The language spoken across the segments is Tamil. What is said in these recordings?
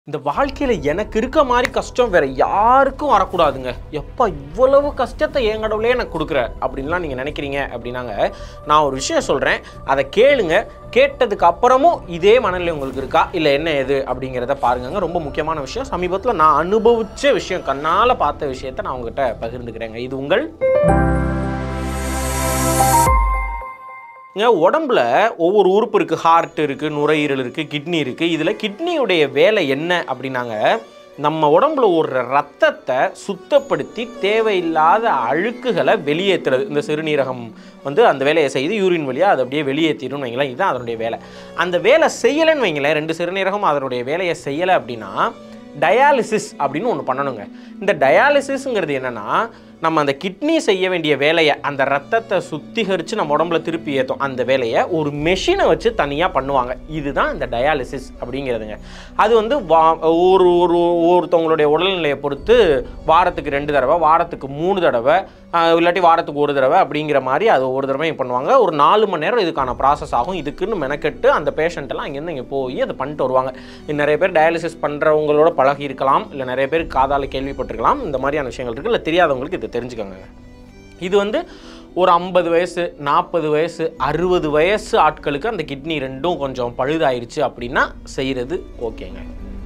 இந்த வாழ்க்கையில் எனக்கு இருக்க மாதிரி கஷ்டம் வேற யாருக்கும் வரக்கூடாதுங்க எப்பா இவ்வளவு கஷ்டத்தை என் கடவுளே எனக்கு கொடுக்குற அப்படின்லாம் நீங்கள் நினைக்கிறீங்க அப்படின்னாங்க நான் ஒரு விஷயம் சொல்கிறேன் அதை கேளுங்க கேட்டதுக்கு அப்புறமும் இதே மனநிலை உங்களுக்கு இருக்கா இல்லை என்ன எது அப்படிங்கிறத பாருங்கங்க ரொம்ப முக்கியமான விஷயம் சமீபத்தில் நான் அனுபவிச்ச விஷயம் கண்ணால் பார்த்த விஷயத்தை நான் உங்ககிட்ட பகிர்ந்துக்கிறேங்க இது உங்கள் இங்க உடம்புல ஒவ்வொரு உறுப்பு இருக்குது ஹார்ட் இருக்குது நுரையீரல் இருக்குது கிட்னி இருக்குது இதில் கிட்னியுடைய வேலை என்ன அப்படின்னாங்க நம்ம உடம்புல ஒரு ரத்தத்தை சுத்தப்படுத்தி தேவையில்லாத அழுக்குகளை வெளியேற்றுறது இந்த சிறுநீரகம் வந்து அந்த வேலையை செய்து யூரின் வழியாக அதை அப்படியே வெளியேற்றிடும்னு வைங்களேன் இதுதான் அதனுடைய வேலை அந்த வேலை செய்யலைன்னு வைங்களேன் ரெண்டு சிறுநீரகம் அதனுடைய வேலையை செய்யலை அப்படின்னா டயாலிசிஸ் அப்படின்னு ஒன்று பண்ணணுங்க இந்த டயாலிசிஸ்ங்கிறது என்னென்னா நம்ம அந்த கிட்னி செய்ய வேண்டிய வேலையை அந்த ரத்தத்தை சுத்திகரித்து நம்ம உடம்புல திருப்பி ஏற்றும் அந்த வேலையை ஒரு மெஷினை வச்சு தனியாக பண்ணுவாங்க இதுதான் இந்த டயாலிசிஸ் அப்படிங்கிறதுங்க அது வந்து வா ஒரு ஒரு ஒருத்தவங்களுடைய உடல்நிலையை பொறுத்து வாரத்துக்கு ரெண்டு தடவை வாரத்துக்கு மூணு தடவை ஆஹ், இல்லாட்டி வாரத்துக்கு ஒரு தடவை அப்படிங்கிற மாதிரி அது ஒரு தடவை பண்ணுவாங்க ஒரு நாலு மணி நேரம் இதுக்கான ப்ராசஸ் ஆகும் இதுக்குன்னு மெனக்கெட்டு அந்த பேஷண்ட்டெல்லாம் இங்கேருந்து இங்கே போய் அதை பண்ணிட்டு வருவாங்க இது நிறைய பேர் டயாலிசிஸ் பண்ணுறவங்களோட பழகி இருக்கலாம் இல்லை நிறைய பேர் காதால் கேள்விப்பட்டிருக்கலாம் இந்த மாதிரியான விஷயங்கள் இருக்குது இல்லை தெரியாதவங்களுக்கு இதை தெரிஞ்சுக்கோங்க இது வந்து ஒரு ஐம்பது வயசு நாற்பது வயசு அறுபது வயசு ஆட்களுக்கு அந்த கிட்னி ரெண்டும் கொஞ்சம் பழுதாயிருச்சு அப்படின்னா செய்கிறது ஓகேங்க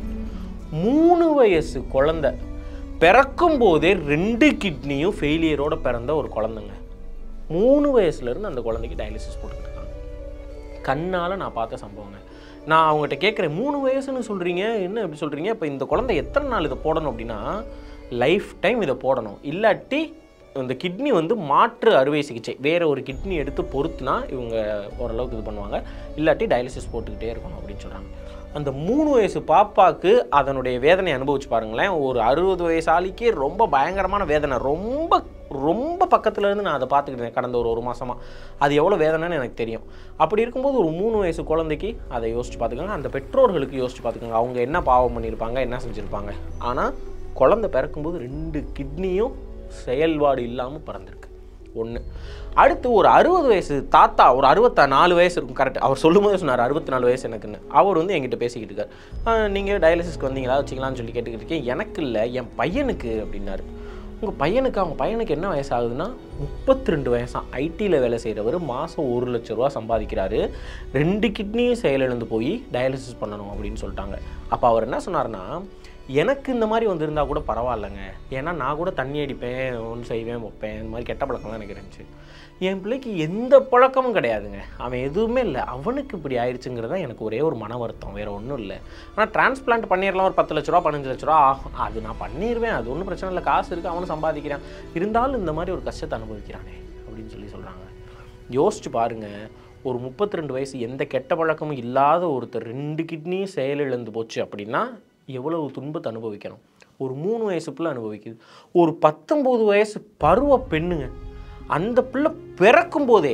மூணு வயசு குழந்தை பிறக்கும் போதே ரெண்டு கிட்னியும் ஃபெயிலியரோட பிறந்த ஒரு குழந்தைங்க மூணு வயசுலேருந்து அந்த குழந்தைக்கு டயாலிசிஸ் போட்டுக்கிட்டு இருக்காங்க கண்ணால் நான் பார்த்த சம்பவங்க நான் அவங்ககிட்ட கேட்குறேன் மூணு வயசுன்னு சொல்கிறீங்க என்ன எப்படி சொல்கிறீங்க இப்போ இந்த குழந்தை எத்தனை நாள் இதை போடணும் அப்படின்னா லைஃப் டைம் இதை போடணும் இல்லாட்டி இந்த கிட்னி வந்து மாற்று அறுவை சிகிச்சை வேறு ஒரு கிட்னி எடுத்து பொறுத்துனா இவங்க ஓரளவுக்கு இது பண்ணுவாங்க இல்லாட்டி டயாலிசிஸ் போட்டுக்கிட்டே இருக்கணும் அப்படின்னு சொல்கிறாங்க அந்த மூணு வயசு பாப்பாக்கு அதனுடைய வேதனை அனுபவிச்சு பாருங்களேன் ஒரு அறுபது வயசு ஆளிக்கே ரொம்ப பயங்கரமான வேதனை ரொம்ப ரொம்ப பக்கத்துல இருந்து நான் அதை பார்த்துக்கிட்டேன் கடந்த ஒரு ஒரு மாசமா அது எவ்வளோ வேதனைன்னு எனக்கு தெரியும் அப்படி இருக்கும்போது ஒரு மூணு வயசு குழந்தைக்கு அதை யோசிச்சு பார்த்துக்கோங்க அந்த பெற்றோர்களுக்கு யோசிச்சு பார்த்துக்கோங்க அவங்க என்ன பாவம் பண்ணியிருப்பாங்க என்ன செஞ்சுருப்பாங்க ஆனால் குழந்தை பிறக்கும்போது ரெண்டு கிட்னியும் செயல்பாடு இல்லாமல் பிறந்திருக்கு ஒன்று அடுத்து ஒரு அறுபது வயசு தாத்தா ஒரு அறுபத்தா நாலு வயசு இருக்கும் கரெக்ட் அவர் சொல்லும்போது சொன்னார் அறுபத்தி நாலு வயசு எனக்குன்னு அவர் வந்து என்கிட்ட பேசிக்கிட்டு இருக்கார் நீங்கள் டயாலிசிஸ்க்கு வந்தீங்களா வச்சிங்களான்னு சொல்லி கேட்டுக்கிட்டு இருக்கேன் எனக்கு இல்லை என் பையனுக்கு அப்படின்னாரு உங்கள் பையனுக்கு அவங்க பையனுக்கு என்ன வயசு ஆகுதுன்னா முப்பத்தி ரெண்டு வயசாம் ஐடியில் வேலை செய்கிறவர் மாதம் ஒரு லட்ச ரூபா சம்பாதிக்கிறாரு ரெண்டு கிட்னியும் செயலிழந்து போய் டயாலிசிஸ் பண்ணணும் அப்படின்னு சொல்லிட்டாங்க அப்போ அவர் என்ன சொன்னார்னா எனக்கு இந்த மாதிரி வந்திருந்தா கூட பரவாயில்லைங்க ஏன்னா நான் கூட தண்ணி அடிப்பேன் ஒன்று செய்வேன் வைப்பேன் இந்த மாதிரி கெட்ட பழக்கம்லாம் எனக்கு இருந்துச்சு என் பிள்ளைக்கு எந்த பழக்கமும் கிடையாதுங்க அவன் எதுவுமே இல்லை அவனுக்கு இப்படி ஆயிடுச்சுங்கிறது தான் எனக்கு ஒரே ஒரு மன வருத்தம் வேறு ஒன்றும் இல்லை ஆனால் டிரான்ஸ்பிளான்ட் பண்ணிடலாம் ஒரு பத்து லட்ச ரூபா பதினஞ்சு லட்ச ரூபா ஆகும் அது நான் பண்ணிடுவேன் அது ஒன்றும் பிரச்சனை இல்லை காசு இருக்குது அவனும் சம்பாதிக்கிறான் இருந்தாலும் இந்த மாதிரி ஒரு கஷ்டத்தை அனுபவிக்கிறானே அப்படின்னு சொல்லி சொல்கிறாங்க யோசிச்சு பாருங்க ஒரு முப்பத்தி ரெண்டு வயசு எந்த கெட்ட பழக்கமும் இல்லாத ஒருத்தர் ரெண்டு கிட்னியும் செயலிழந்து போச்சு அப்படின்னா எவ்வளவு துன்பத்தை அனுபவிக்கணும் ஒரு மூணு வயசு பிள்ளை அனுபவிக்குது ஒரு பத்தொம்போது வயசு பருவ பெண்ணுங்க அந்த பிள்ளை பிறக்கும் போதே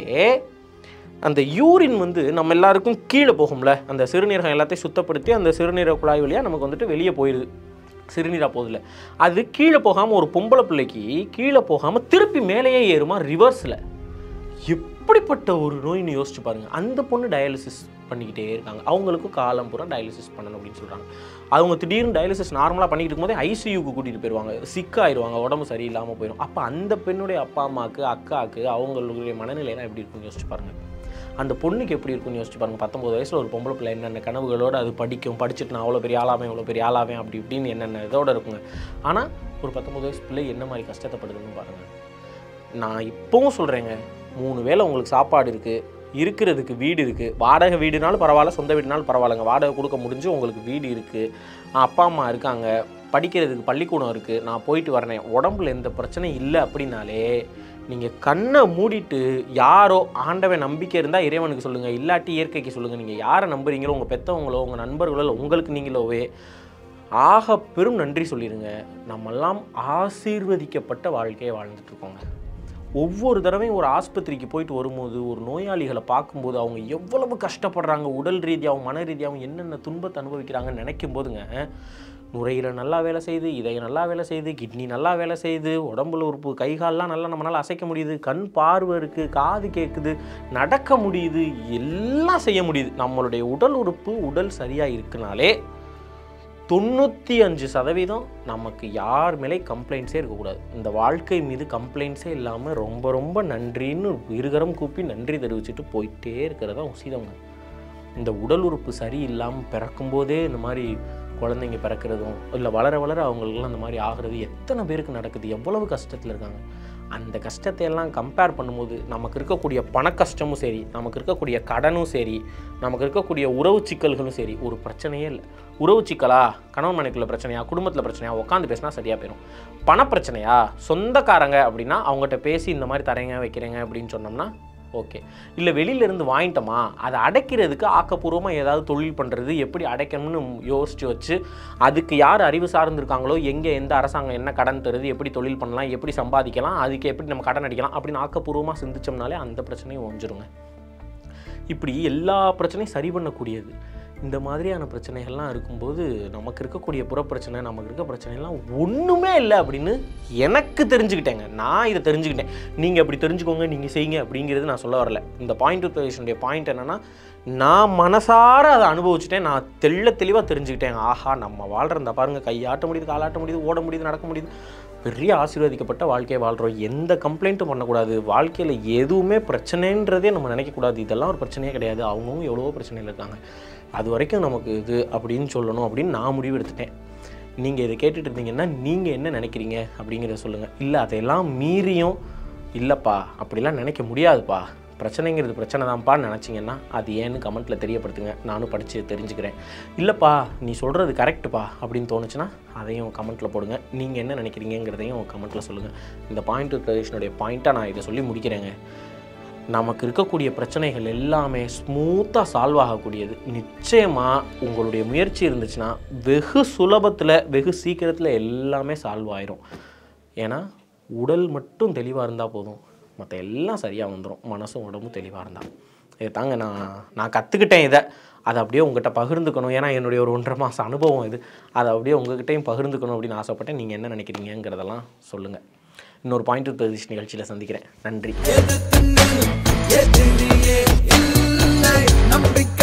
அந்த யூரின் வந்து நம்ம எல்லாருக்கும் கீழே போகும்ல அந்த சிறுநீரகம் எல்லாத்தையும் சுத்தப்படுத்தி அந்த சிறுநீரக குழாய் வழியாக நமக்கு வந்துட்டு வெளியே போயிடுது சிறுநீராக போதில்ல அது கீழே போகாமல் ஒரு பொம்பளை பிள்ளைக்கு கீழே போகாமல் திருப்பி மேலேயே ஏறுமா ரிவர்ஸில் எப்படிப்பட்ட ஒரு நோயின்னு யோசிச்சு பாருங்க அந்த பொண்ணு டயாலிசிஸ் பண்ணிக்கிட்டே இருக்காங்க அவங்களுக்கும் காலம் பூரா டயாலிசிஸ் பண்ணணும் அப்படின்னு சொல்கிறாங்க அவங்க திடீர்னு டயாலிசிஸ் நார்மலாக பண்ணிக்கிட்டு இருக்கும்போதே ஐசியூக்கு கூட்டிகிட்டு போயிடுவாங்க சிக்காயிருவாங்க உடம்பு சரியில்லாமல் போயிடும் அப்போ அந்த பெண்ணுடைய அப்பா அம்மாவுக்கு அக்காவுக்கு அவங்களுடைய மனநிலையெல்லாம் எப்படி இருக்குன்னு யோசிச்சு பாருங்க அந்த பொண்ணுக்கு எப்படி இருக்குன்னு யோசிச்சு பாருங்க பத்தொம்பது வயசில் ஒரு பொம்பளை பிள்ளை என்னென்ன கனவுகளோடு அது படிக்கும் படிச்சுட்டு நான் அவ்வளோ பெரிய ஆளாவேன் இவ்வளோ பெரிய ஆளாவேன் அப்படி இப்படின்னு என்னென்ன இதோட இருக்குங்க ஆனால் ஒரு பத்தொம்பது வயசு பிள்ளை என்ன மாதிரி கஷ்டத்தைப்படுதுன்னு பாருங்கள் நான் இப்போவும் சொல்கிறேங்க மூணு வேளை உங்களுக்கு சாப்பாடு இருக்குது இருக்கிறதுக்கு வீடு இருக்குது வாடகை வீடுனாலும் பரவாயில்ல சொந்த வீடுனாலும் பரவாயில்லைங்க வாடகை கொடுக்க முடிஞ்சு உங்களுக்கு வீடு இருக்குது அப்பா அம்மா இருக்காங்க படிக்கிறதுக்கு பள்ளிக்கூடம் இருக்குது நான் போயிட்டு வரேன் உடம்புல எந்த பிரச்சனையும் இல்லை அப்படின்னாலே நீங்கள் கண்ணை மூடிட்டு யாரோ ஆண்டவன் நம்பிக்கை இருந்தால் இறைவனுக்கு சொல்லுங்கள் இல்லாட்டி இயற்கைக்கு சொல்லுங்கள் நீங்கள் யாரை நம்புறீங்களோ உங்கள் பெற்றவங்களோ உங்கள் நண்பர்களோ இல்லை உங்களுக்கு நீங்களோவே ஆக பெரும் நன்றி சொல்லிடுங்க நம்மெல்லாம் ஆசீர்வதிக்கப்பட்ட வாழ்க்கையை வாழ்ந்துட்டு இருக்கோங்க ஒவ்வொரு தடவையும் ஒரு ஆஸ்பத்திரிக்கு போயிட்டு வரும்போது ஒரு நோயாளிகளை பார்க்கும்போது அவங்க எவ்வளவு கஷ்டப்படுறாங்க உடல் ரீதியாகவும் மன ரீதியாகவும் என்னென்ன துன்பத்தை அனுபவிக்கிறாங்கன்னு நினைக்கும் போதுங்க நுரையீரல் நல்லா வேலை செய்யுது இதயம் நல்லா வேலை செய்யுது கிட்னி நல்லா வேலை செய்யுது உடம்புல உறுப்பு கை கால்லாம் நல்லா நம்மளால் அசைக்க முடியுது கண் பார்வை இருக்குது காது கேட்குது நடக்க முடியுது எல்லாம் செய்ய முடியுது நம்மளுடைய உடல் உறுப்பு உடல் சரியாக இருக்குனாலே தொண்ணூற்றி அஞ்சு சதவீதம் நமக்கு யார் மேலே கம்ப்ளைண்ட்ஸே இருக்கக்கூடாது இந்த வாழ்க்கை மீது கம்ப்ளைண்ட்ஸே இல்லாமல் ரொம்ப ரொம்ப நன்றின்னு இருகரம் கூப்பி நன்றி தெரிவிச்சுட்டு போயிட்டே இருக்கிறதா உசிதங்க இந்த உடல் உறுப்பு சரியில்லாமல் பிறக்கும்போதே இந்த மாதிரி குழந்தைங்க பிறக்கிறதும் இல்லை வளர வளர அவங்களுக்குலாம் இந்த மாதிரி ஆகிறது எத்தனை பேருக்கு நடக்குது எவ்வளவு கஷ்டத்தில் இருக்காங்க அந்த கஷ்டத்தை எல்லாம் கம்பேர் பண்ணும்போது நமக்கு இருக்கக்கூடிய பண கஷ்டமும் சரி நமக்கு இருக்கக்கூடிய கடனும் சரி நமக்கு இருக்கக்கூடிய உறவு சிக்கல்களும் சரி ஒரு பிரச்சனையே இல்லை உறவு சிக்கலா கணவன் மனைக்குள்ள பிரச்சனையா குடும்பத்தில் பிரச்சனையா உட்காந்து பேசினா சரியாக போயிடும் பணப்பிரச்சனையா சொந்தக்காரங்க அப்படின்னா அவங்ககிட்ட பேசி இந்த மாதிரி தரேங்க வைக்கிறேங்க அப்படின்னு சொன்னோம்னா ஓகே இல்லை வெளியிலேருந்து வாங்கிட்டோமா அதை அடைக்கிறதுக்கு ஆக்கப்பூர்வமாக ஏதாவது தொழில் பண்ணுறது எப்படி அடைக்கணும்னு யோசித்து வச்சு அதுக்கு யார் அறிவு சார்ந்திருக்காங்களோ எங்கே எந்த அரசாங்கம் என்ன கடன் தருது எப்படி தொழில் பண்ணலாம் எப்படி சம்பாதிக்கலாம் அதுக்கு எப்படி நம்ம கடன் அடிக்கலாம் அப்படின்னு ஆக்கப்பூர்வமாக சிந்திச்சோம்னாலே அந்த பிரச்சனையும் ஒஞ்சிருங்க இப்படி எல்லா பிரச்சனையும் சரி பண்ணக்கூடியது இந்த மாதிரியான பிரச்சனைகள்லாம் இருக்கும்போது நமக்கு இருக்கக்கூடிய புறப்பிரச்சனை நமக்கு இருக்க பிரச்சனைலாம் ஒன்றுமே இல்லை அப்படின்னு எனக்கு தெரிஞ்சுக்கிட்டேங்க நான் இதை தெரிஞ்சுக்கிட்டேன் நீங்கள் அப்படி தெரிஞ்சுக்கோங்க நீங்கள் செய்யுங்க அப்படிங்கிறது நான் சொல்ல வரல இந்த பாயிண்ட் ஆஃப் பேஷனுடைய பாயிண்ட் என்னென்னா நான் மனசார அதை அனுபவிச்சுட்டேன் நான் தெள்ள தெளிவாக தெரிஞ்சுக்கிட்டேன் ஆஹா நம்ம வாழ்கிற இந்த பாருங்க கையாட்ட முடியுது காலாட்ட முடியுது ஓட முடியுது நடக்க முடியுது பெரிய ஆசீர்வதிக்கப்பட்ட வாழ்க்கையை வாழ்கிறோம் எந்த கம்ப்ளைண்ட்டும் பண்ணக்கூடாது வாழ்க்கையில் எதுவுமே பிரச்சனைன்றதே நம்ம நினைக்கக்கூடாது இதெல்லாம் ஒரு பிரச்சனையே கிடையாது அவங்களும் எவ்வளவோ பிரச்சனையில் இருக்காங்க அது வரைக்கும் நமக்கு இது அப்படின்னு சொல்லணும் அப்படின்னு நான் முடிவு எடுத்துட்டேன் நீங்கள் இதை கேட்டுட்டு இருந்தீங்கன்னா நீங்கள் என்ன நினைக்கிறீங்க அப்படிங்கிறத சொல்லுங்கள் இல்லை அதையெல்லாம் மீறியும் இல்லைப்பா அப்படிலாம் நினைக்க முடியாதுப்பா பிரச்சனைங்கிறது பிரச்சனை தான்ப்பான்னு நினச்சிங்கன்னா அது ஏன்னு கமெண்ட்டில் தெரியப்படுத்துங்க நானும் படித்து தெரிஞ்சுக்கிறேன் இல்லைப்பா நீ சொல்கிறது கரெக்டுப்பா அப்படின்னு தோணுச்சுன்னா அதையும் கமெண்ட்டில் போடுங்க நீங்கள் என்ன நினைக்கிறீங்கிறதையும் கமெண்ட்டில் சொல்லுங்கள் இந்த பாயிண்ட் பிரதேஷனுடைய பாயிண்ட்டாக நான் இதை சொல்லி முடிக்கிறேங்க நமக்கு இருக்கக்கூடிய பிரச்சனைகள் எல்லாமே ஸ்மூத்தாக சால்வ் ஆகக்கூடியது நிச்சயமாக உங்களுடைய முயற்சி இருந்துச்சுன்னா வெகு சுலபத்தில் வெகு சீக்கிரத்தில் எல்லாமே சால்வ் ஆயிரும் ஏன்னா உடல் மட்டும் தெளிவாக இருந்தால் போதும் மற்ற எல்லாம் சரியாக வந்துடும் மனசும் உடம்பும் தெளிவாக இருந்தால் இதை தாங்க நான் நான் கற்றுக்கிட்டேன் இதை அதை அப்படியே உங்ககிட்ட பகிர்ந்துக்கணும் ஏன்னா என்னுடைய ஒரு ஒன்றரை மாதம் அனுபவம் இது அதை அப்படியே உங்ககிட்டயும் பகிர்ந்துக்கணும் அப்படின்னு ஆசைப்பட்டேன் நீங்கள் என்ன நினைக்கிறீங்கிறதெல்லாம் சொல்லுங்கள் இன்னொரு பாயிண்ட் பிரதிஷ் நிகழ்ச்சியில் சந்திக்கிறேன் நன்றி எதிரியே இல்லை நம்பிக்கை